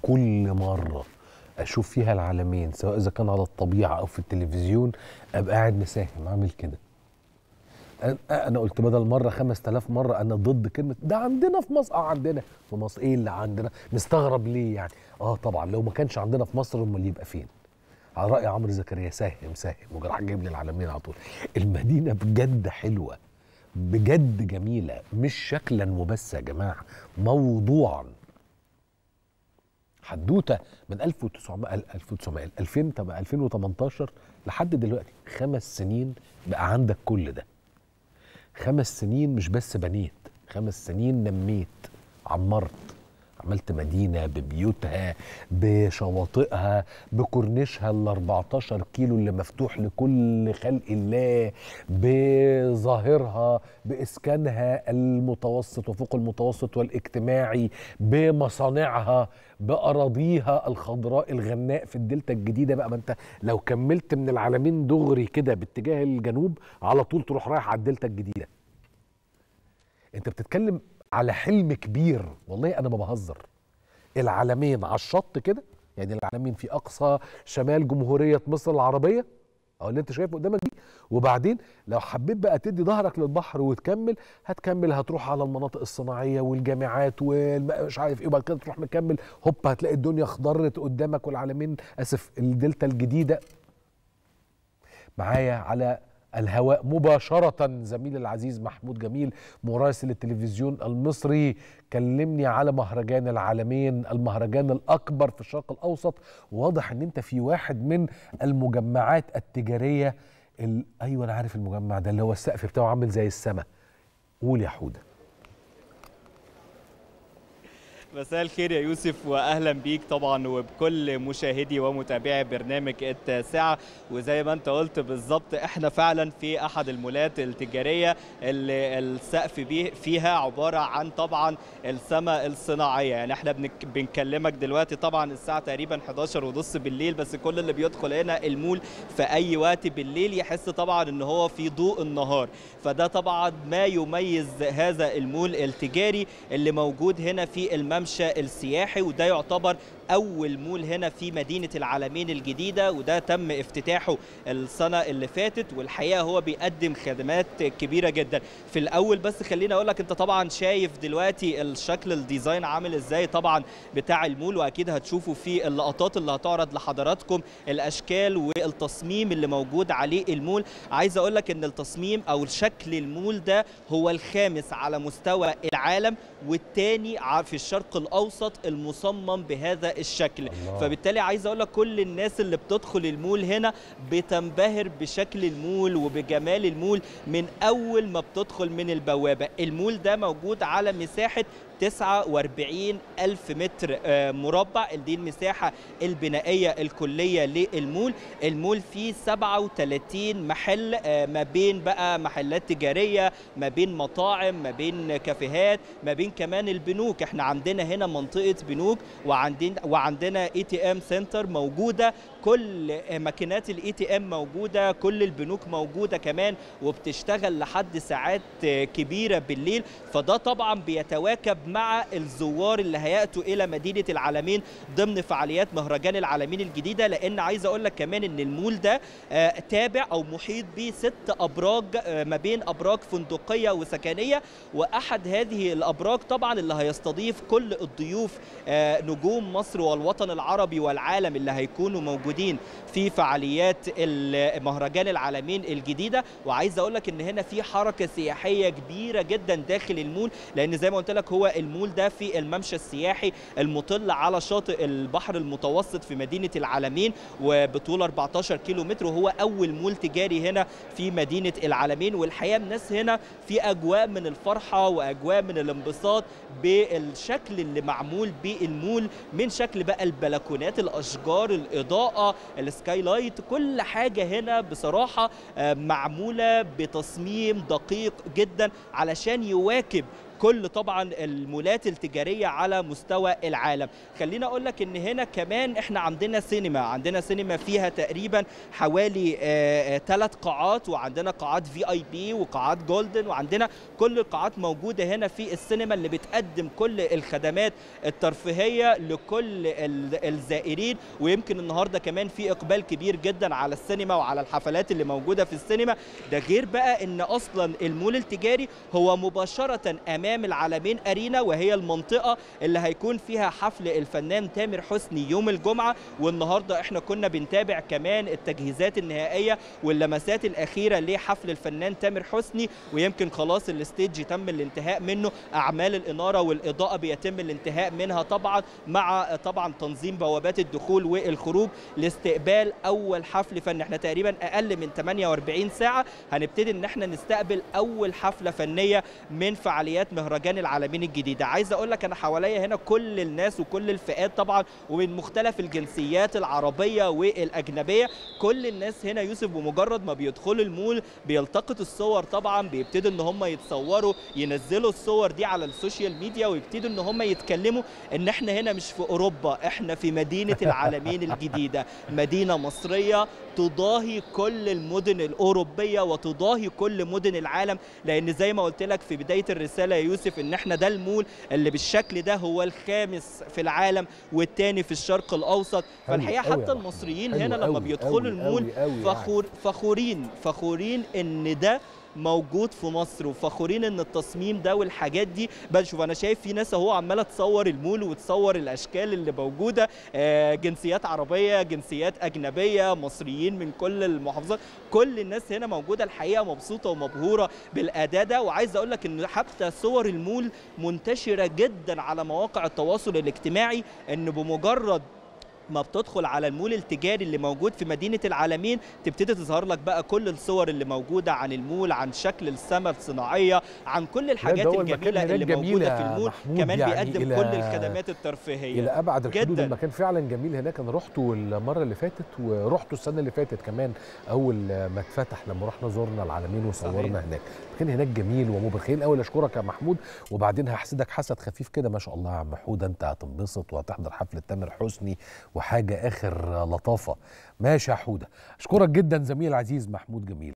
كل مره اشوف فيها العالمين سواء اذا كان على الطبيعه او في التلفزيون ابقى قاعد مساهم عامل كده أنا- انا قلت بدل مره 5000 مره انا ضد كلمه ده عندنا في مصر اه عندنا في مصر ايه اللي عندنا مستغرب ليه يعني اه طبعا لو ما كانش عندنا في مصر امال يبقى فين على راي عمرو زكريا ساهم ساهم وراح جايب لي العالمين على طول المدينه بجد حلوه بجد جميله مش شكلا وبس يا جماعه موضوعا حدوته من 1900 1900 2000 طب 2018 لحد دلوقتي خمس سنين بقى عندك كل ده خمس سنين مش بس بنيت خمس سنين نميت عمرت عملت مدينة ببيوتها بشواطئها بكورنيشها ال 14 كيلو اللي مفتوح لكل خلق الله بظاهرها بإسكانها المتوسط وفوق المتوسط والاجتماعي بمصانعها بأراضيها الخضراء الغناء في الدلتا الجديدة بقى ما انت لو كملت من العالمين دغري كده باتجاه الجنوب على طول تروح رايح على الدلتا الجديدة انت بتتكلم على حلم كبير والله انا ما بهزر العالمين على الشط كده يعني العالمين في اقصى شمال جمهوريه مصر العربيه او اللي انت شايفه قدامك دي وبعدين لو حبيت بقى تدي ظهرك للبحر وتكمل هتكمل هتروح على المناطق الصناعيه والجامعات ومش عارف ايه وبعد كده تروح مكمل هوب هتلاقي الدنيا اخضرت قدامك والعالمين اسف الدلتا الجديده معايا على الهواء مباشرة زميلي العزيز محمود جميل مراسل التلفزيون المصري كلمني على مهرجان العالمين المهرجان الأكبر في الشرق الأوسط واضح أن أنت في واحد من المجمعات التجارية ال... أيوة أنا عارف المجمع ده اللي هو السقف بتاعه عامل زي السماء قول يا حودة مساء الخير يا يوسف واهلا بيك طبعا وبكل مشاهدي ومتابعي برنامج التاسعه وزي ما انت قلت بالظبط احنا فعلا في احد المولات التجاريه اللي السقف بيه فيها عباره عن طبعا السماء الصناعيه يعني احنا بنك بنكلمك دلوقتي طبعا الساعه تقريبا 11 ونص بالليل بس كل اللي بيدخل هنا المول في اي وقت بالليل يحس طبعا ان هو في ضوء النهار فده طبعا ما يميز هذا المول التجاري اللي موجود هنا في الممشى السياحي وده يعتبر اول مول هنا في مدينه العالمين الجديده وده تم افتتاحه السنه اللي فاتت والحقيقه هو بيقدم خدمات كبيره جدا في الاول بس خليني اقول لك انت طبعا شايف دلوقتي الشكل الديزاين عامل ازاي طبعا بتاع المول واكيد هتشوفوا في اللقطات اللي هتعرض لحضراتكم الاشكال والتصميم اللي موجود عليه المول عايز اقول لك ان التصميم او شكل المول ده هو الخامس على مستوى العالم والثاني في الشرق الاوسط المصمم بهذا الشكل الله. فبالتالي عايز اقول لك كل الناس اللي بتدخل المول هنا بتنبهر بشكل المول وبجمال المول من اول ما بتدخل من البوابه المول ده موجود على مساحه 49 ألف متر آه، مربع دي المساحة البنائية الكلية للمول المول فيه 37 محل آه، ما بين بقى محلات تجارية ما بين مطاعم ما بين كافيهات ما بين كمان البنوك احنا عندنا هنا منطقة بنوك وعندنا وعندنا اي تي ام سنتر موجودة كل ماكينات الاي تي ام موجودة كل البنوك موجودة كمان وبتشتغل لحد ساعات آه، كبيرة بالليل فده طبعا بيتواكب مع الزوار اللي هياتوا الى مدينه العالمين ضمن فعاليات مهرجان العالمين الجديده لان عايز اقول لك كمان ان المول ده آه، تابع او محيط به ست ابراج آه، ما بين ابراج فندقيه وسكنيه واحد هذه الابراج طبعا اللي هيستضيف كل الضيوف آه، نجوم مصر والوطن العربي والعالم اللي هيكونوا موجودين في فعاليات ال- مهرجان العالمين الجديده وعايز اقول لك ان هنا في حركه سياحيه كبيره جدا داخل المول لان زي ما قلت لك هو المول ده في الممشى السياحي المطل على شاطئ البحر المتوسط في مدينه العالمين وبطول 14 كيلو متر وهو اول مول تجاري هنا في مدينه العالمين والحقيقه الناس هنا في اجواء من الفرحه واجواء من الانبساط بالشكل اللي معمول بالمول من شكل بقى البلكونات الاشجار الاضاءه السكاي لايت كل حاجه هنا بصراحه آه، معموله بتصميم دقيق جدا علشان يواكب كل طبعا المولات التجاريه على مستوى العالم خلينا اقول لك ان هنا كمان احنا عندنا سينما عندنا سينما فيها تقريبا حوالي ثلاث قاعات وعندنا قاعات في اي بي وقاعات جولدن وعندنا كل القاعات موجوده هنا في السينما اللي بتقدم كل الخدمات الترفيهيه لكل الزائرين ويمكن النهارده كمان في اقبال كبير جدا على السينما وعلى الحفلات اللي موجوده في السينما ده غير بقى ان اصلا المول التجاري هو مباشره امام العالمين ارينا وهي المنطقه اللي هيكون فيها حفل الفنان تامر حسني يوم الجمعه والنهارده احنا كنا بنتابع كمان التجهيزات النهائيه واللمسات الاخيره لحفل الفنان تامر حسني ويمكن خلاص الستيج تم الانتهاء منه اعمال الاناره والاضاءه بيتم الانتهاء منها طبعا مع طبعا تنظيم بوابات الدخول والخروج لاستقبال اول حفل فني احنا تقريبا اقل من 48 ساعه هنبتدي ان احنا نستقبل اول حفله فنيه من فعاليات مهرجان العالمين الجديده عايز اقول لك انا حواليا هنا كل الناس وكل الفئات طبعا ومن مختلف الجنسيات العربيه والاجنبيه كل الناس هنا يوسف بمجرد ما بيدخلوا المول بيلتقط الصور طبعا بيبتدوا ان هم يتصوروا ينزلوا الصور دي على السوشيال ميديا ويبتدوا ان هم يتكلموا ان احنا هنا مش في اوروبا احنا في مدينه العالمين الجديده مدينه مصريه تضاهي كل المدن الاوروبيه وتضاهي كل مدن العالم لان زي ما قلت لك في بدايه الرساله يا يوسف ان احنا ده المول اللي بالشكل ده هو الخامس في العالم والثاني في الشرق الاوسط فالحقيقه حتى المصريين هنا لما بيدخلوا المول فخور فخورين فخورين ان ده موجود في مصر وفخورين ان التصميم ده والحاجات دي بل شوف انا شايف في ناس اهو عماله تصور المول وتصور الاشكال اللي موجوده جنسيات عربيه جنسيات اجنبيه مصريين من كل المحافظات كل الناس هنا موجوده الحقيقه مبسوطه ومبهوره بالاداء ده وعايز اقول لك ان حتى صور المول منتشره جدا على مواقع التواصل الاجتماعي ان بمجرد ما بتدخل على المول التجاري اللي موجود في مدينه العالمين تبتدي تظهر لك بقى كل الصور اللي موجوده عن المول عن شكل السما الصناعيه عن كل الحاجات الجميله اللي موجوده في المول كمان يعني بيقدم كل الخدمات الترفيهيه الى ابعد الحدود جداً. المكان فعلا جميل هناك انا رحته المره اللي فاتت ورحته السنه اللي فاتت كمان اول ما اتفتح لما رحنا زرنا العالمين وصورنا هناك المكان هناك جميل ومبهر خليني الاول اشكرك يا محمود وبعدين هحسدك حسد خفيف كده ما شاء الله يا عم حوده انت هتنبسط وهتحضر حفله تامر حسني وحاجه اخر لطافه ماشي يا حوده اشكرك جدا زميل العزيز محمود جميل